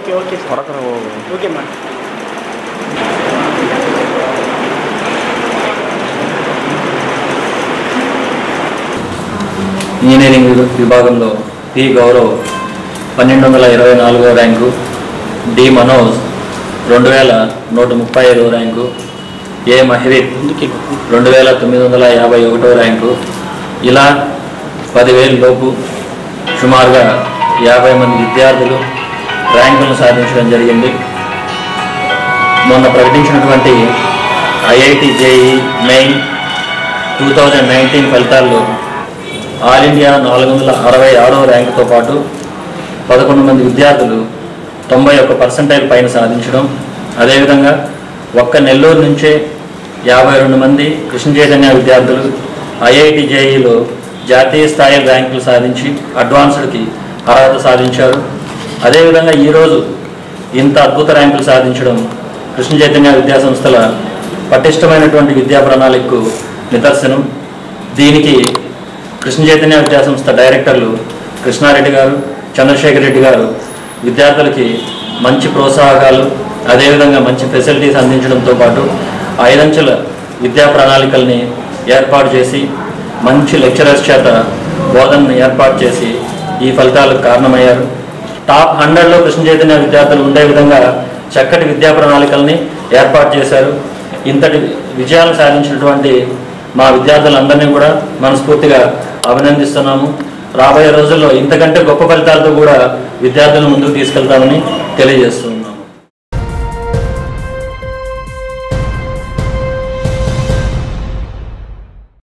okay okay sir ಹೊರಕರ ಹೋಗು okay మా engineering విభాగంలో పి గౌరవ్ పన్నెండు వందల ఇరవై నాలుగో ర్యాంకు డి మనోజ్ రెండు వేల నూట ముప్పై ఐదో ర్యాంకు ఏ మహిరిత్ ముందుకి రెండు వేల తొమ్మిది వందల యాభై ఒకటో ర్యాంకు ఇలా పదివేల లోపు సుమారుగా యాభై మంది విద్యార్థులు ర్యాంకులను సాధించడం జరిగింది మొన్న ప్రకటించినటువంటి IIT JEE main two thousand nineteen ఫలితాల్లో ఆల్ ఇండియా నాలుగు వందల అరవై ఆరో ర్యాంకుతో పాటు పదకొండు మంది విద్యార్థులు తొంభై ఒక్క పర్సెంటైల్ పైన సాధించడం అదేవిధంగా ఒక్క నెల్లూరు నుంచే యాభై రెండు మంది కృష్ణ చైతన్య విద్యార్థులు ఐఐటి జేఈలో జాతీయ స్థాయి ర్యాంకులు సాధించి అడ్వాన్స్డ్కి అర్హత సాధించారు అదేవిధంగా ఈరోజు ఇంత అద్భుత ర్యాంకులు సాధించడం కృష్ణ చైతన్య విద్యా సంస్థల పటిష్టమైనటువంటి విద్యా ప్రణాళికకు నిదర్శనం దీనికి కృష్ణ చైతన్య విద్యా సంస్థ డైరెక్టర్లు కృష్ణారెడ్డి గారు చంద్రశేఖర్ రెడ్డి గారు విద్యార్థులకి మంచి ప్రోత్సాహకాలు అదేవిధంగా మంచి ఫెసిలిటీస్ అందించడంతో పాటు ఐదంచెల విద్యా ప్రణాళికల్ని ఏర్పాటు చేసి మంచి లెక్చరర్స్ చేత బోధనను ఏర్పాటు చేసి ఈ ఫలితాలకు కారణమయ్యారు టాప్ హండ్రెడ్లో కృష్ణ చైతన్య విద్యార్థులు ఉండే విధంగా చక్కటి విద్యా ప్రణాళికల్ని ఏర్పాటు చేశారు ఇంతటి విజయాలు సాధించినటువంటి మా విద్యార్థులందరినీ కూడా మనస్ఫూర్తిగా అభినందిస్తున్నాము రాబోయే రోజుల్లో ఇంతకంటే గొప్ప ఫలితాలతో కూడా విద్యార్థులను ముందుకు తీసుకెళ్తామని తెలియజేస్తున్నాము